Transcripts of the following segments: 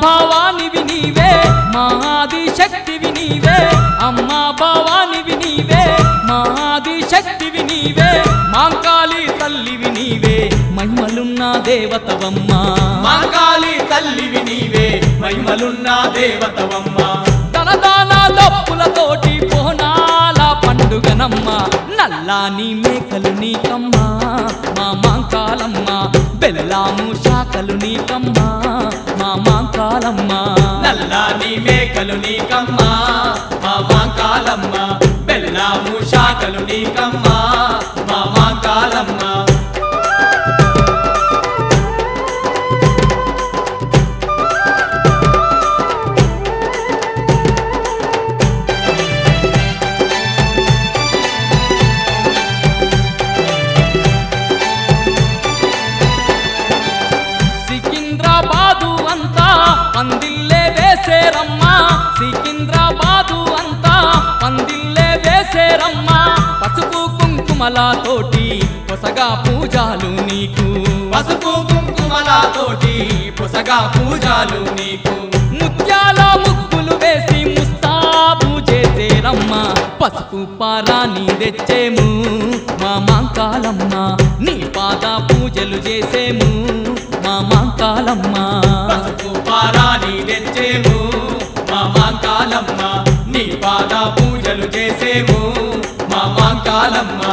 భవానివి నీవే మహాది శక్తివి నీవే అమ్మా భవానివి నీవే మహాది శక్తివి నీవే మాంకాళి తల్లివి నీవే మహిమలున్న దేవతవమ్మా మాంకాళి తల్లివి నీవే మహిమలున్న దేవతవమ్మ తనదాన దప్పులతోటి పోనాల పండుగనమ్మ నల్లాని మేకలు నీకమ్మా మా మాంకాలమ్మ బెల్లాము శాఖలు నీకమ్మా మా మాంకాలమ్మ నల్లాని మేకలు నీకమ్మా మా మాంకాలమ్మ బెల్లాము శాఖలు నీకమ్మా మా మాంకాలమ్మ సికింద్రాబాదు అంతా పందిల్లే వేసేరమ్మా సికింద్రాబాదు అంతా పందిల్లే వేసేరమ్మా పసుపు కుంకుమలతోటి కొసగా పూజాలు నీకు పసుపు కుంకుమలతోటి పుసగా పూజాలు నీకు ముత్యాల ముగ్గులు వేసి ముస్తాబు చేసేరమ్మ పసుపు పారాని తెచ్చేము మా మాంకాలమ్మ నీ పాద పూజలు చేసేము మా మాంకాలమ్మ పసుపు పారాని తెచ్చేము మా మాంకాలమ్మ నీ పాద పూజలు చేసేము మా మాంకాలమ్మ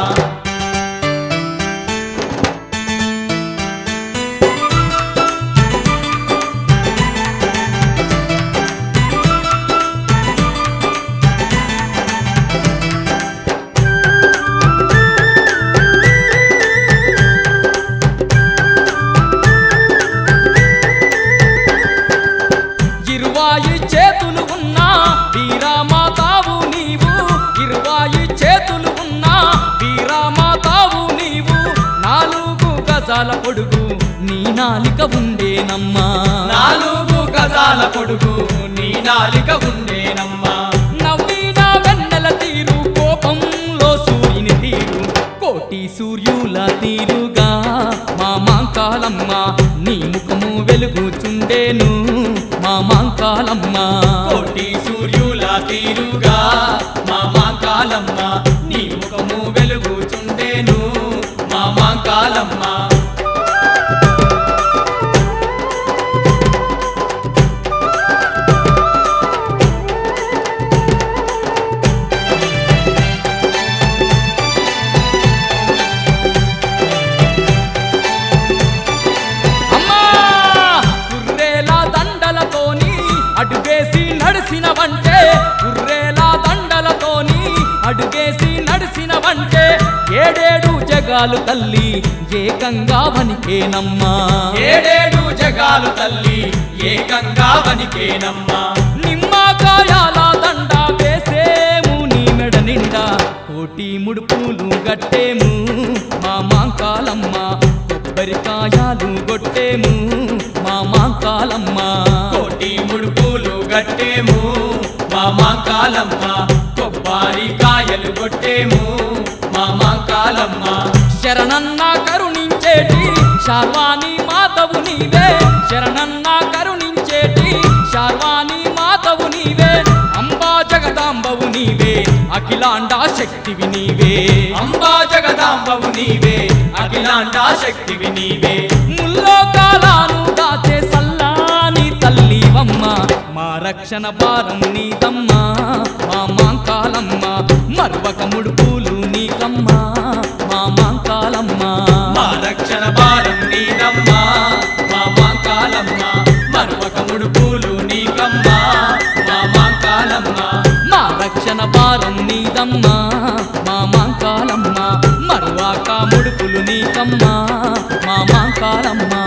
ఇరువాయి చేతులు ఉన్నా వీరామాతావు నీవు ఇరువాయి చేతులు ఉన్నా వీరామాతావు నీవు నాలుగు గజాల పొడుగు నీ నాలిక ఉండేనమ్మా నాలుగు గజాల పొడుగు నీ నాలిక ఉండేనమ్మా నవ్విన వెన్నెల తీరు కోపంలో సూర్యుని తీరు కోటి సూర్యుల తీరుగా మా మాంకాలమ్మ నీ ముఖము వెలుగుచుండేను మా మాంకాలమ్మ కోటి సూర్యుల తీరుగా మా మాంకాలమ్మ నీ ముఖము వెలుగుచుండేను మా మాంకాలమ్మ అమ్మా కుర్రేల దండలతోని అడుగేసి నడిసిన వంటే కుర్రేల దండలతోని అడుగేసి నడిసిన వంటే ఏడేడు జగాలు తల్లి ఏకంగా వనికేనమ్మా ఏడేడు జగాలు తల్లి ఏకంగా వనికేనమ్మా నిమ్మకాయాల దండ వేసేము నీ మెడ నిండా కోటి ముడుపులు గట్టేము మా మాంకాలమ్మ కొబ్బరికాయాలు గొట్టేము మా మాంకాలమ్మ కోటి ముడుపులు గట్టేము మా మాంకాలమ్మ కొబ్బరి కాయలు కొట్టేము మా మాంకాలమ్మ శరణన్న కరుణించేటి శార్వాణి మాతవు నీవే శరణన్న కరుణించేటి శార్వాణి మాతవు నీవే అంబా జగదాంబవు నీవే అఖిలాండ శక్తివి నీవే అంబా జగదాంబవు నీవే అఖిలాండ శక్తివి నీవే ముల్లోకాలను దాచే సల్లాని తల్లివమ్మ మా రక్షణ భారం నీదమ్మా మా మాంకాలమ్మ మర్వక ముడుపులు నీకమ్మా మా మాంకాలమ్మ మా రక్షణ భారం నీదమ్మా మా మాంకాలమ్మ మరొక ముడుపులు నీకమ్మా మా మాంకాలమ్మ మా రక్షణ భారం నీదమ్మా మా మాంకాలమ్మ మరువాక ముడుపులు నీకమ్మా మా మాంకాలమ్మ